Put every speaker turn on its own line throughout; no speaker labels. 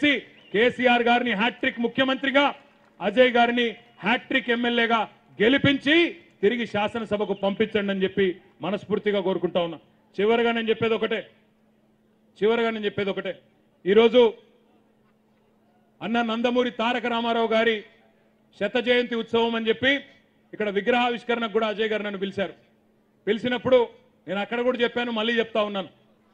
చేసి కేసీఆర్ గారిని హ్యాట్రిక్ ముఖ్యమంత్రిగా అజయ్ గారిని హ్యాట్రిక్ ఎమ్మెల్యేగా గెలిపించి తిరిగి శాసనసభకు పంపించండి అని చెప్పి మనస్ఫూర్తిగా కోరుకుంటా ఉన్నా చివరిగా నేను చెప్పేది ఒకటే చివరిగా నేను చెప్పేది ఒకటే ఈరోజు అన్న నందమూరి తారక రామారావు గారి శత జయంతి ఉత్సవం అని చెప్పి ఇక్కడ విగ్రహావిష్కరణకు కూడా అజయ్ గారు నన్ను పిలిచారు పిలిచినప్పుడు నేను అక్కడ కూడా చెప్పాను మళ్ళీ చెప్తా ఉన్నాను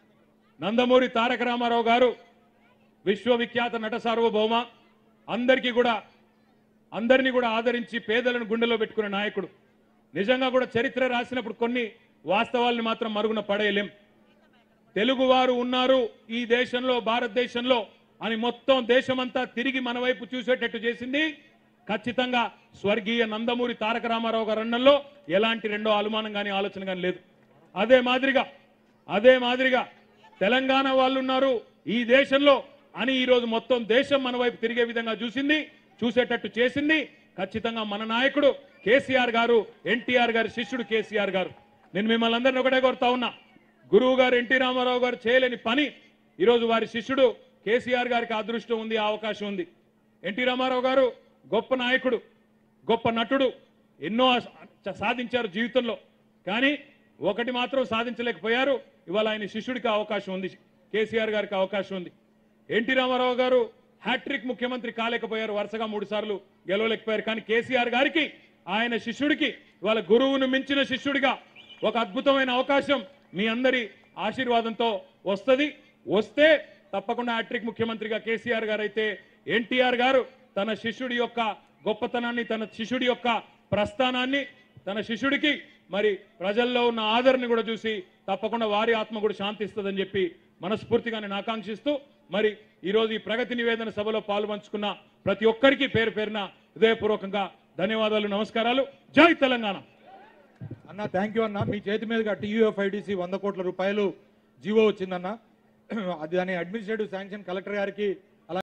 నందమూరి తారక రామారావు గారు విశ్వవిఖ్యాత నట సార్వభౌమ అందరికీ కూడా అందరినీ కూడా ఆదరించి పేదలను గుండెలో పెట్టుకునే నాయకుడు నిజంగా కూడా చరిత్ర రాసినప్పుడు కొన్ని వాస్తవాల్ని మాత్రం మరుగున పడేయలేం తెలుగువారు ఉన్నారు ఈ దేశంలో భారతదేశంలో అని మొత్తం దేశమంతా తిరిగి మన వైపు చూసేటట్టు చేసింది ఖచ్చితంగా స్వర్గీయ నందమూరి తారక రామారావు గారు అన్నంలో ఎలాంటి రెండో అనుమానం కానీ ఆలోచన కానీ లేదు అదే మాదిరిగా అదే మాదిరిగా తెలంగాణ వాళ్ళు ఉన్నారు ఈ దేశంలో అని ఈరోజు మొత్తం దేశం మన వైపు తిరిగే విధంగా చూసింది చూసేటట్టు చేసింది ఖచ్చితంగా మన నాయకుడు కేసీఆర్ గారు ఎన్టీఆర్ గారి శిష్యుడు కేసీఆర్ గారు నేను మిమ్మల్ని అందరిని ఒకటే కోరుతా ఉన్నా గురువు గారు ఎన్టీ రామారావు గారు చేయలేని పని ఈరోజు వారి శిష్యుడు కేసీఆర్ గారికి అదృష్టం ఉంది ఆ అవకాశం ఉంది ఎన్టీ రామారావు గారు గొప్ప నాయకుడు గొప్ప నటుడు ఎన్నో స- సాధించారు జీవితంలో కానీ ఒకటి మాత్రం సాధించలేకపోయారు ఇవాళ ఆయన శిష్యుడికి అవకాశం ఉంది కేసీఆర్ గారికి అవకాశం ఉంది ఎన్టీ రామారావు గారు హ్యాట్రిక్ ముఖ్యమంత్రి కాలేకపోయారు వరుసగా మూడు సార్లు గెలవలేకపోయారు కానీ కేసీఆర్ గారికి ఆయన శిష్యుడికి ఇవాళ గురువును మించిన శిష్యుడిగా ఒక అద్భుతమైన అవకాశం మీ అందరి ఆశీర్వాదంతో వస్తది వస్తే తప్పకుండా హ్యాట్రిక్ ముఖ్యమంత్రిగా కేసీఆర్ గారు అయితే ఎన్టీఆర్ గారు తన శిష్యుడి యొక్క గొప్పతనాన్ని తన శిష్యుడి యొక్క ప్రస్థానాన్ని తన శిష్యుడికి మరి ప్రజల్లో ఉన్న ఆదరణ కూడా చూసి తప్పకుండా వారి ఆత్మ కూడా శాంతిస్తుందని చెప్పి మనస్ఫూర్తిగా నేను ఆకాంక్షిస్తూ మరి ఈరోజు ఈ ప్రగతి నివేదన సభలో పాల్పంచుకున్న ప్రతి ఒక్కరికి పేరు పేరున హృదయపూర్వకంగా ధన్యవాదాలు నమస్కారాలు జై తెలంగాణ
అన్న థ్యాంక్ యూ అన్న మీ చేతి మీదుగా టీయూఎఫ్ఐడిసి వంద కోట్ల రూపాయలు జీవో వచ్చిందన్న అది దాని అడ్మినిస్ట్రేటివ్ శాంక్షన్ కలెక్టర్ గారికి